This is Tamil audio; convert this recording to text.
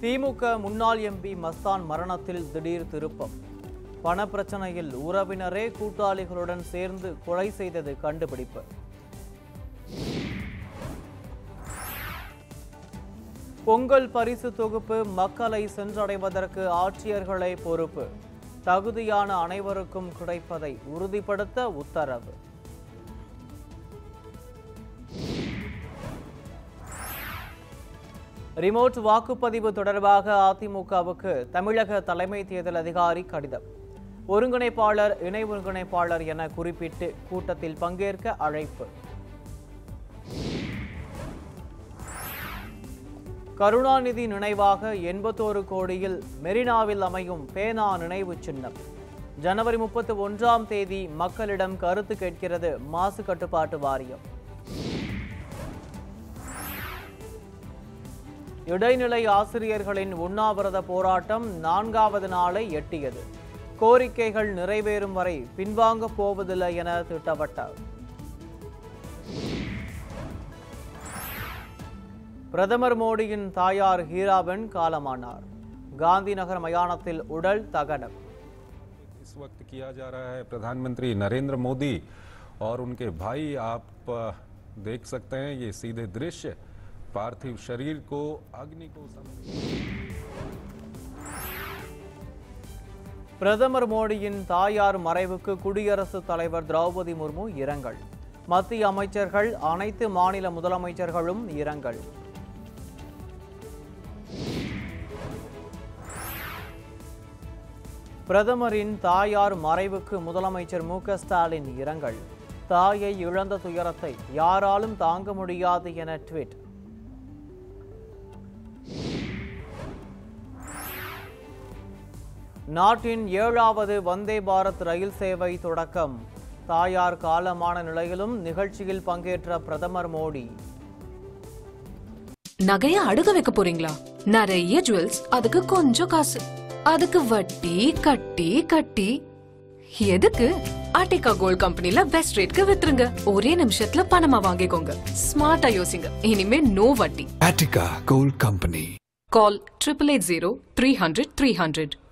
திமுக முன்னாள் எம்பி மஸ்தான் மரணத்தில் திடீர் திருப்பம் பணப்பிரச்சனையில் உறவினரே கூட்டாளிகளுடன் சேர்ந்து கொலை செய்தது கண்டுபிடிப்பு பொங்கல் பரிசு தொகுப்பு மக்களை சென்றடைவதற்கு ஆட்சியர்களே பொறுப்பு தகுதியான அனைவருக்கும் கிடைப்பதை உறுதிப்படுத்த உத்தரவு ரிமோட் வாக்குப்பதிவு தொடர்பாக அதிமுகவுக்கு தமிழக தலைமை தேர்தல் அதிகாரி கடிதம் ஒருங்கிணைப்பாளர் இணை ஒருங்கிணைப்பாளர் என குறிப்பிட்டு கூட்டத்தில் பங்கேற்க அழைப்பு கருணாநிதி நினைவாக எண்பத்தோரு கோடியில் மெரினாவில் அமையும் பேனா நினைவு சின்னம் ஜனவரி முப்பத்தி ஒன்றாம் தேதி மக்களிடம் கருத்து கேட்கிறது மாசு கட்டுப்பாட்டு வாரியம் இடைநிலை ஆசிரியர்களின் உண்ணாவிரத போராட்டம் நான்காவது நாளை எட்டியது கோரிக்கைகள் நிறைவேறும் வரை பின்வாங்கப் போவதில்லை என திட்டவட்டார் பிரதமர் மோடியின் தாயார் ஹீராபென் காலமானார் காந்தி நகர் மயானத்தில் உடல் தகனம் इस वक्त किया जा रहा है प्रधानमंत्री नरेंद्र मोदी और उनके भाई आप अ, देख सकते हैं ये सीधे दृश्य पार्थिव शरीर को अग्नि को सम- பிரதமர் மோடியின் தாயார் மறைவுக்கு குடியரசுத் தலைவர் திரௌபதி முர்மு இரங்கல் மத்திய அமைச்சர்கள் அனைத்து மாநில முதலமைச்சர்களும் இரங்கல் பிரதமரின் தாயார் மறைவுக்கு முதலமைச்சர் மு க ஸ்டாலின் இரங்கல் தாயை இழந்த துயரத்தை யாராலும் தாங்க முடியாது என ட்வீட் நாட்டின் ஏழாவது வந்தே பாரத் ரயில் சேவை தொடக்கம் தாயார் காலமான நிலையிலும் நிகழ்ச்சியில் பங்கேற்ற பிரதமர் மோடி நகைய அடுக வைக்க போறீங்களா நிறைய ஜுவல்ஸ் அதுக்கு கொஞ்சம் காசு அதுக்கு வட்டி கட்டி கட்டி எதுக்கு ஆர்டிகா கோல்ட் கம்பெனில பெஸ்ட் ரேட்க்கு வித்துருங்க ஒரே நிமிஷத்துல பணமா வாங்கிக்கோங்க ஸ்மார்ட்டா யோசிங்க இனிமே நோ வட்டி Attica Gold Company. Call triple eight zero three hundred three hundred